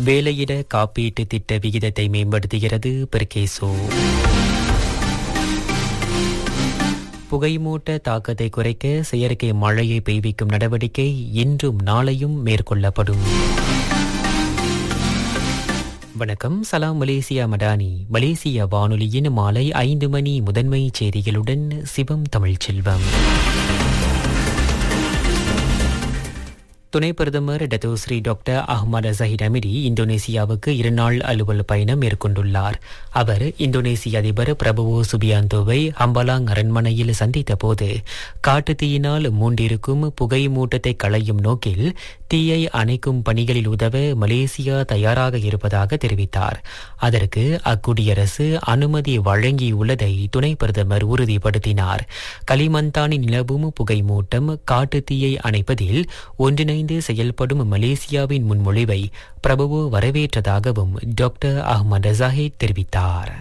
வேலையிட காப்பீட்டு திட்ட விகிதத்தை மேம்படுத்துகிறது பெர்கேசோ புகைமூட்ட தாக்கத்தை குறைக்க செயற்கை மழையை பெய்விக்கும் நடவடிக்கை இன்றும் நாளையும் மேற்கொள்ளப்படும் வணக்கம் சலாம் மலேசியா மடானி மலேசிய வானொலியின் மாலை ஐந்து மணி முதன்மை செய்திகளுடன் சிவம் தமிழ்ச்செல்வம் துணை பிரதமர் Datuk Seri doctor Ahmad Zahid Hamidi இந்தோனேசியாவுக்கு இருநாள் அலுவல் பயணம் மேற்கொண்டுள்ளார் அவர் இந்தோனேசிய அதிபர் பிரபுவோ சுபியாந்தோவை ஹம்பலாங் அரண்மனையில் சந்தித்த போது காட்டுத்தீயினால் மூண்டிருக்கும் புகை மூட்டத்தை களையும் நோக்கில் தீயை அணைக்கும் பணிகளில் உதவ மலேசியா தயாராக இருப்பதாக தெரிவித்தார் அதற்கு அக்குடியரசு அனுமதி வழங்கியுள்ளதை துணை பிரதமர் உறுதிப்படுத்தினார் களிமந்தானில் நிலவும் புகை மூட்டம் காட்டுத்தீயை அணைப்பதில் ஒன்றிணை இணைந்து செயல்படும் மலேசியாவின் முன்மொழிவை பிரபுவோ வரவேற்றதாகவும் டாக்டர் அஹ்மத் ஜாஹித் தெரிவித்தார்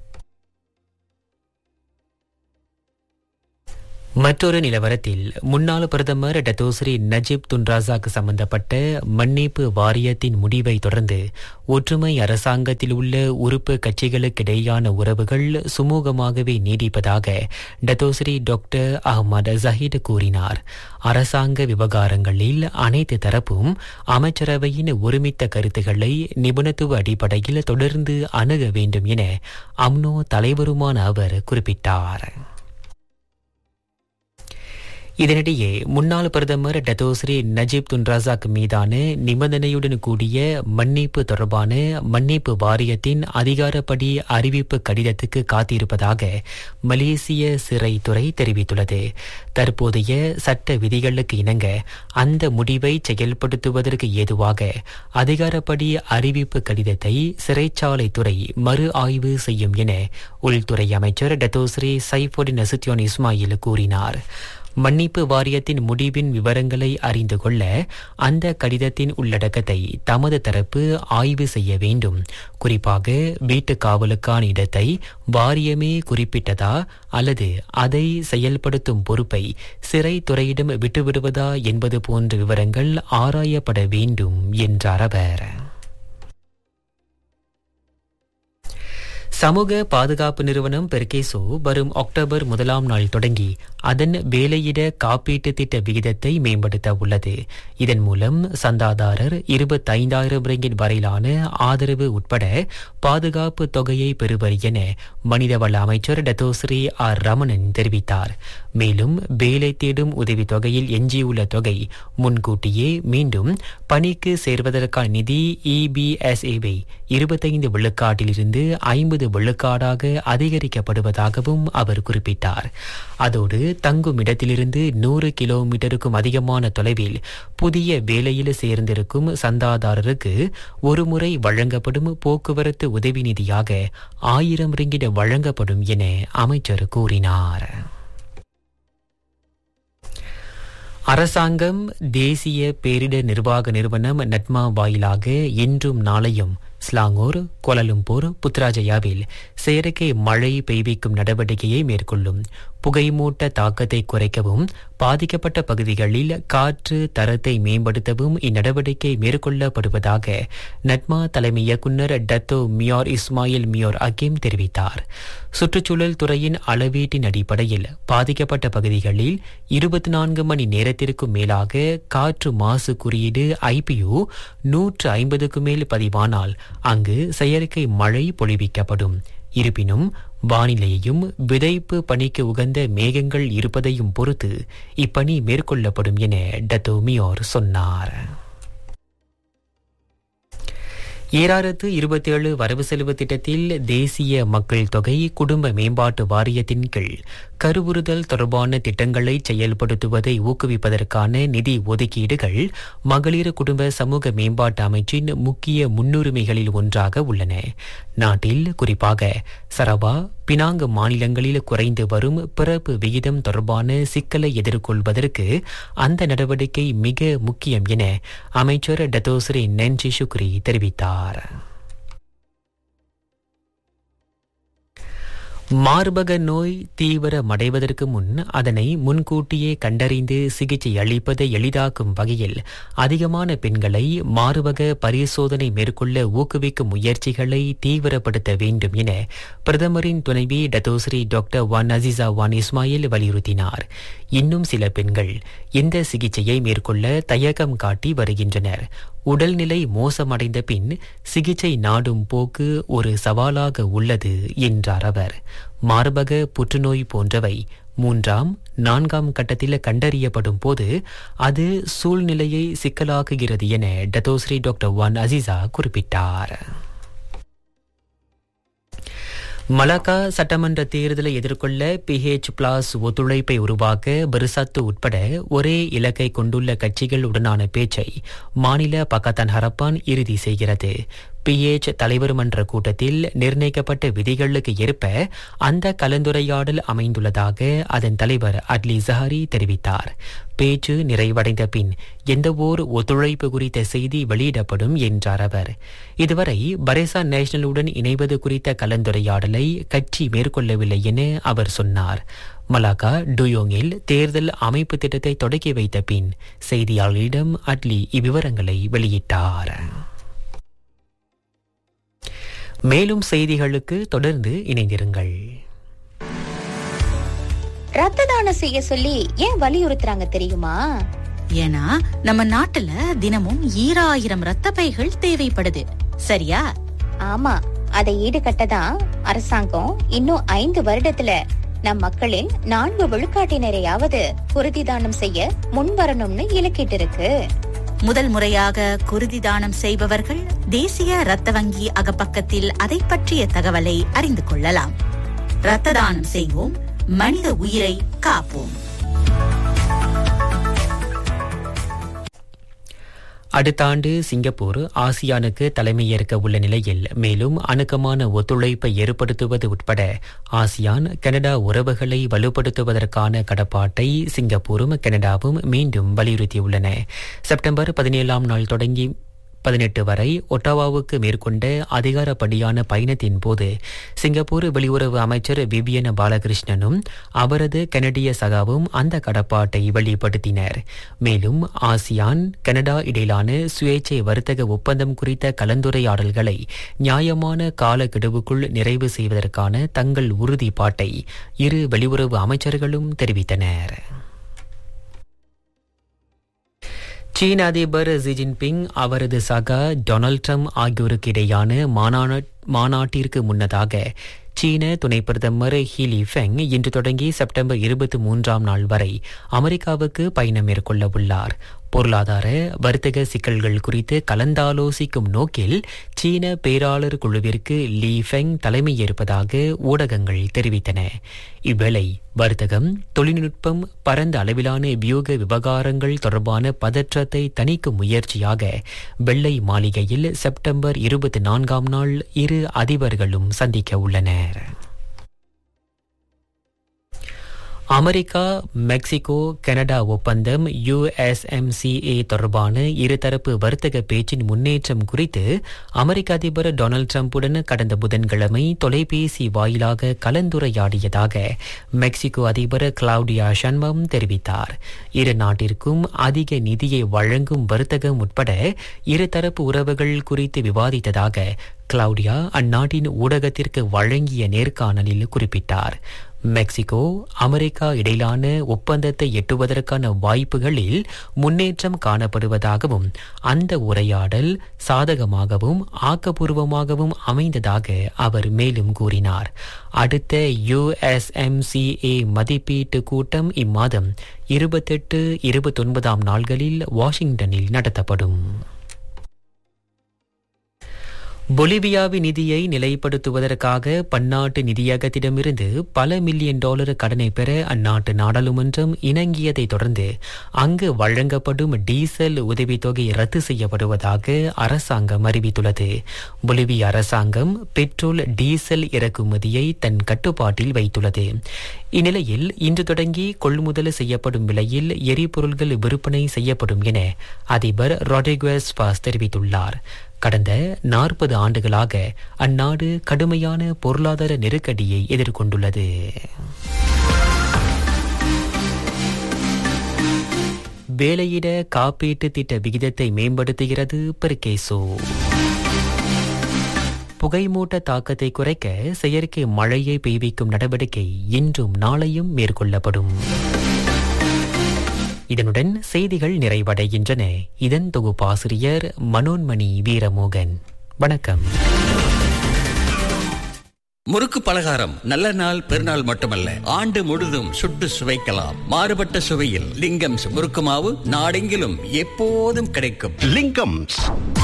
மற்றொரு நிலவரத்தில் முன்னாள் பிரதமர் டத்தோஸ்ரீ நஜீப் துன்ராசாக்கு சம்பந்தப்பட்ட மன்னிப்பு வாரியத்தின் முடிவை தொடர்ந்து ஒற்றுமை அரசாங்கத்தில் உள்ள உறுப்பு கட்சிகளுக்கிடையான உறவுகள் சுமூகமாகவே நீடிப்பதாக டத்தோஸ்ரீ டாக்டர் அஹ்மத் ஜஹீத் கூறினார் அரசாங்க விவகாரங்களில் அனைத்து தரப்பும் அமைச்சரவையின் ஒருமித்த கருத்துக்களை நிபுணத்துவ அடிப்படையில் தொடர்ந்து அணுக வேண்டும் என அம்னோ தலைவருமான அவர் குறிப்பிட்டார் இதனிடையே முன்னாள் பிரதமர் டத்தோஸ்ரீ நஜீப் துன்ராசாக் மீதான நிபந்தனையுடன் கூடிய மன்னிப்பு தொடர்பான மன்னிப்பு வாரியத்தின் அதிகாரப்படி அறிவிப்பு கடிதத்துக்கு காத்திருப்பதாக மலேசிய சிறைத்துறை தெரிவித்துள்ளது தற்போதைய சட்ட விதிகளுக்கு இணங்க அந்த முடிவை செயல்படுத்துவதற்கு ஏதுவாக அதிகாரப்படி அறிவிப்பு கடிதத்தை சிறைச்சாலைத்துறை மறு ஆய்வு செய்யும் என உள்துறை அமைச்சர் டத்தோஸ்ரீ சைஃபுடின் நசுத்தியோன் இஸ்மாயில் கூறினார் மன்னிப்பு வாரியத்தின் முடிவின் விவரங்களை அறிந்து கொள்ள அந்த கடிதத்தின் உள்ளடக்கத்தை தமது தரப்பு ஆய்வு செய்ய வேண்டும் குறிப்பாக வீட்டு காவலுக்கான இடத்தை வாரியமே குறிப்பிட்டதா அல்லது அதை செயல்படுத்தும் பொறுப்பை சிறைத்துறையிடம் விட்டுவிடுவதா என்பது போன்ற விவரங்கள் ஆராயப்பட வேண்டும் என்றார் அவர் சமூக பாதுகாப்பு நிறுவனம் பெர்கேசோ வரும் அக்டோபர் முதலாம் நாள் தொடங்கி அதன் வேலையிட காப்பீட்டு திட்ட விகிதத்தை மேம்படுத்த உள்ளது இதன் மூலம் சந்தாதாரர் இருபத்தைந்தாயிரம் ரிங்கிட் வரையிலான ஆதரவு உட்பட பாதுகாப்பு தொகையை பெறுவர் என மனிதவள அமைச்சர் டத்தோஸ்ரீ ஆர் ரமணன் தெரிவித்தார் மேலும் வேலை தேடும் உதவித் தொகையில் எஞ்சியுள்ள தொகை முன்கூட்டியே மீண்டும் பணிக்கு சேர்வதற்கான நிதி இபிஎஸ்ஏவை இருபத்தைந்து விழுக்காட்டிலிருந்து ஐம்பது விழுக்காடாக அதிகரிக்கப்படுவதாகவும் அவர் குறிப்பிட்டார் அதோடு தங்கும் இடத்திலிருந்து நூறு கிலோமீட்டருக்கும் அதிகமான தொலைவில் புதிய வேலையில் சேர்ந்திருக்கும் சந்தாதாரருக்கு ஒருமுறை வழங்கப்படும் போக்குவரத்து உதவி நிதியாக ஆயிரம் ரிங்கிட வழங்கப்படும் என அமைச்சர் கூறினார் அரசாங்கம் தேசிய பேரிடர் நிர்வாக நிறுவனம் நட்மா வாயிலாக இன்றும் நாளையும் ஸ்லாங்கூர் கோலலும்பூர் புத்ராஜயாவில் செயற்கை மழை பெய்விக்கும் நடவடிக்கையை மேற்கொள்ளும் புகைமூட்ட தாக்கத்தை குறைக்கவும் பாதிக்கப்பட்ட பகுதிகளில் காற்று தரத்தை மேம்படுத்தவும் இந்நடவடிக்கை மேற்கொள்ளப்படுவதாக நட்மா தலைமை இயக்குநர் Datuk Mior Ismail Mior Hakim தெரிவித்தார் சுற்றுச்சூழல் துறையின் அளவீட்டின் அடிப்படையில் பாதிக்கப்பட்ட பகுதிகளில் இருபத்தி நான்கு மணி நேரத்திற்கும் மேலாக காற்று மாசு குறியீடு ஐபியு நூற்று ஐம்பதுக்கு மேல் பதிவானால் அங்கு செயற்கை மழை பொழிவிக்கப்படும் இருப்பினும் வானிலையையும் விதைப்பு பணிக்கு உகந்த மேகங்கள் இருப்பதையும் பொறுத்து இப்பணி மேற்கொள்ளப்படும் என டத்தோ மியோர் சொன்னார் ஏழாயிரத்து இருபத்தேழு வரவு செலவு திட்டத்தில் தேசிய மக்கள் தொகை குடும்ப மேம்பாட்டு வாரியத்தின் கீழ் கருவுறுதல் தொடர்பான திட்டங்களை செயல்படுத்துவதை ஊக்குவிப்பதற்கான நிதி ஒதுக்கீடுகள் மகளிர் குடும்ப சமூக மேம்பாட்டு அமைச்சின் முக்கிய முன்னுரிமைகளில் ஒன்றாக உள்ளன நாட்டில் குறிப்பாக சரவா பினாங்கு மாநிலங்களில் குறைந்து வரும் பிறப்பு விகிதம் தொடர்பான சிக்கலை எதிர்கொள்வதற்கு அந்த நடவடிக்கை மிக முக்கியம் என அமைச்சர் டத்தோஸ்ரீ நென்சி சுக்ரி தெரிவித்தார் மார்பக நோய் தீவிரமடைவதற்கு முன் அதனை முன்கூட்டியே கண்டறிந்து சிகிச்சை அளிப்பதை எளிதாக்கும் வகையில் அதிகமான பெண்களை மார்பக பரிசோதனை மேற்கொள்ள ஊக்குவிக்கும் முயற்சிகளை தீவிரப்படுத்த வேண்டும் என பிரதமரின் துணைவி Datuk Seri doctor Wan Azizah Wan Ismail வலியுறுத்தினார் இன்னும் சில பெண்கள் இந்த சிகிச்சையை மேற்கொள்ள தயக்கம் காட்டி வருகின்றனர் உடல்நிலை மோசமடைந்த பின் சிகிச்சை நாடும் போக்கு ஒரு சவாலாக உள்ளது என்றார் அவர் மார்பக புற்றுநோய் போன்றவை மூன்றாம் நான்காம் கட்டத்தில் கண்டறியப்படும் போது அது சூழ்நிலையை சிக்கலாக்குகிறது என டத்தோஸ்ரீ டாக்டர் வான் அசிசா குறிப்பிட்டார் மலாக்கா சட்டமன்ற தேர்தலை எதிர்கொள்ள பிஹெச் பிளாஸ் ஒத்துழைப்பை உருவாக்க பெருசத்து உட்பட ஒரே இலக்கை கொண்டுள்ள கட்சிகள் உடனான பேச்சை மாநில பக்கத்தான் ஹரப்பான் இறுதி செய்கிறது பிஎச் தலைவர் மன்ற கூட்டத்தில் நிர்ணயிக்கப்பட்ட விதிகளுக்கு ஏற்ப அந்த கலந்துரையாடல் அமைந்துள்ளதாக அதன் தலைவர் அட்லி ஜஹாரி தெரிவித்தார் பேச்சு நிறைவடைந்த பின் எந்தவோர் ஒத்துழைப்பு குறித்த செய்தி வெளியிடப்படும் என்றார் அவர் இதுவரை பரேசா நேஷனலுடன் இணைவது குறித்த கலந்துரையாடலை கட்சி மேற்கொள்ளவில்லை என அவர் சொன்னார் மலாக்கா டுயோங்கில் தேர்தல் அமைப்பு திட்டத்தை தொடக்கி வைத்த பின் செய்தியாளர்களிடம் அட்லி இவ்விவரங்களை வெளியிட்டார் மேலும் செய்திகளுக்கு தொடர்ந்து இணைந்திருங்கள் ரத்த தானம் செய்ய சொல்லி ஏன் வலியுறுத்துறாங்க தெரியுமா ஏன்னா நம்ம நாட்டுல தினமும் ஈராயிரம் ரத்த பைகள் தேவைப்படுது சரியா ஆமா அதை ஈடுகட்டதான் அரசாங்கம் இன்னும் ஐந்து வருடத்துல நம் மக்களில் நான்கு விழுக்காட்டினரையாவது குருதி தானம் செய்ய முன்வரணும்னு இலக்கிட்டு இருக்கு முதல் முறையாக குருதி தானம் செய்பவர்கள் தேசிய ரத்த வங்கி அகப்பக்கத்தில் அதை பற்றிய தகவலை அறிந்து கொள்ளலாம் ரத்த தானம் செய்வோம் மனித உயிரை காப்போம் அடுத்த ஆண்டு சிங்கப்பூர் ஆசியானுக்கு தலைமையேற்க உள்ள நிலையில் மேலும் அணுக்கமான ஒத்துழைப்பை ஏற்படுத்துவது உட்பட ஆசியான் கனடா உறவுகளை வலுப்படுத்துவதற்கான கடப்பாட்டை சிங்கப்பூரும் கனடாவும் மீண்டும் வலியுறுத்தியுள்ளன செப்டம்பர் பதினேழாம் நாள் தொடங்கி பதினெட்டு வரை ஒட்டாவாவுக்கு மேற்கொண்ட அதிகாரப்படியான பயணத்தின் போது சிங்கப்பூர் வெளியுறவு அமைச்சர் விவியன பாலகிருஷ்ணனும் அவரது கனடிய சகாவும் அந்த கடப்பாட்டை வெளிப்படுத்தினர் மேலும் ஆசியான் கனடா இடையிலான சுயேட்சை வர்த்தக ஒப்பந்தம் குறித்த கலந்துரையாடல்களை நியாயமான காலக்கெடுவுக்குள் நிறைவு செய்வதற்கான தங்கள் உறுதிப்பாட்டை இரு வெளியுறவு அமைச்சர்களும் தெரிவித்தனர் சீன அதிபர் ஜி ஜின்பிங் அவரது சகா டொனால்ட் ட்ரம்ப் ஆகியோருக்கு இடையான மாநாட்டிற்கு முன்னதாக சீன துணை பிரதமர் ஹிலி ஃபெங் இன்று தொடங்கி செப்டம்பர் இருபத்தி மூன்றாம் நாள் வரை அமெரிக்காவுக்கு பயணம் மேற்கொள்ள உள்ளார் பொருளாதார வர்த்தக சிக்கல்கள் குறித்து கலந்தாலோசிக்கும் நோக்கில் சீன பேராளர் குழுவிற்கு லீ ஃபெங் தலைமையேற்பதாக ஊடகங்கள் தெரிவித்தன இவ்வேளை வர்த்தகம் தொழில்நுட்பம் பரந்த அளவிலான வியூக விவகாரங்கள் தொடர்பான பதற்றத்தை தணிக்கும் முயற்சியாக வெள்ளை மாளிகையில் செப்டம்பர் இருபத்தி நான்காம் நாள் இரு அதிபர்களும் சந்திக்க உள்ளனர் அமெரிக்கா மெக்சிகோ கனடா ஒப்பந்தம் யுஎஸ்எம்சிஏ தொடர்பான இருதரப்பு வர்த்தக பேச்சின் முன்னேற்றம் குறித்து அமெரிக்க அதிபர் டொனால்டு டிரம்புடன் கடந்த புதன்கிழமை தொலைபேசி வாயிலாக கலந்துரையாடியதாக மெக்சிகோ அதிபர் கிளவுடியா ஷன்மம் தெரிவித்தார் இரு நாட்டிற்கும் அதிக நிதியை வழங்கும் வர்த்தகம் உட்பட இருதரப்பு உறவுகள் குறித்து விவாதித்ததாக கிளவுடியா அந்நாட்டின் ஊடகத்திற்கு வழங்கிய நேர்காணலில் குறிப்பிட்டார் மெக்சிகோ அமெரிக்கா இடையிலான ஒப்பந்தத்தை எட்டுவதற்கான வாய்ப்புகளில் முன்னேற்றம் காணப்படுவதாகவும் அந்த உரையாடல் சாதகமாகவும் ஆக்கப்பூர்வமாகவும் அமைந்ததாக அவர் மேலும் கூறினார் அடுத்த யுஎஸ்எம்சிஏ மதிப்பீட்டு கூட்டம் இம்மாதம் இருபத்தெட்டு இருபத்தொன்பதாம் நாள்களில் வாஷிங்டனில் நடத்தப்படும் பொலிவியாவின் நிதியை நிலைப்படுத்துவதற்காக பன்னாட்டு நிதியகத்திடமிருந்து பல மில்லியன் டாலர் கடனை பெற அந்நாட்டு நாடாளுமன்றம் இணங்கியதை தொடர்ந்து அங்கு வழங்கப்படும் டீசல் உதவித்தொகை ரத்து செய்யப்படுவதாக அரசாங்கம் அறிவித்துள்ளது பொலிவிய அரசாங்கம் பெட்ரோல் டீசல் இறக்குமதியை தன் கட்டுப்பாட்டில் வைத்துள்ளது இந்நிலையில் இன்று தொடங்கி கொள்முதல் செய்யப்படும் விலையில் எரிபொருள்கள் விற்பனை செய்யப்படும் என அதிபர் ராட்ரிகுவஸ் பாஸ் தெரிவித்துள்ளார் கடந்த நாற்பது ஆண்டுகளாக அந்நாடு கடுமையான பொருளாதார நெருக்கடியை எதிர்கொண்டுள்ளது வேலையிட காப்பீட்டு திட்ட விகிதத்தை மேம்படுத்துகிறது பெர்கேசோ புகைமூட்ட தாக்கத்தை குறைக்க செயற்கை மழையை பெய்விக்கும் நடவடிக்கை இன்றும் நாளையும் மேற்கொள்ளப்படும் இதனுடன் செய்திகள் நிறைவடைகின்றன இதன் தொகுப்பாசிரியர் மனோன்மணி வீரமோகன் வணக்கம் முறுக்கு பலகாரம் நல்ல நாள் பெருநாள் மட்டுமல்ல ஆண்டு முழுதும் சுட்டு சுவைக்கலாம் மாறுபட்ட சுவையில் லிங்கம்ஸ் முறுக்கு மாவு நாடெங்கிலும் எப்போதும் கிடைக்கும் லிங்கம்ஸ்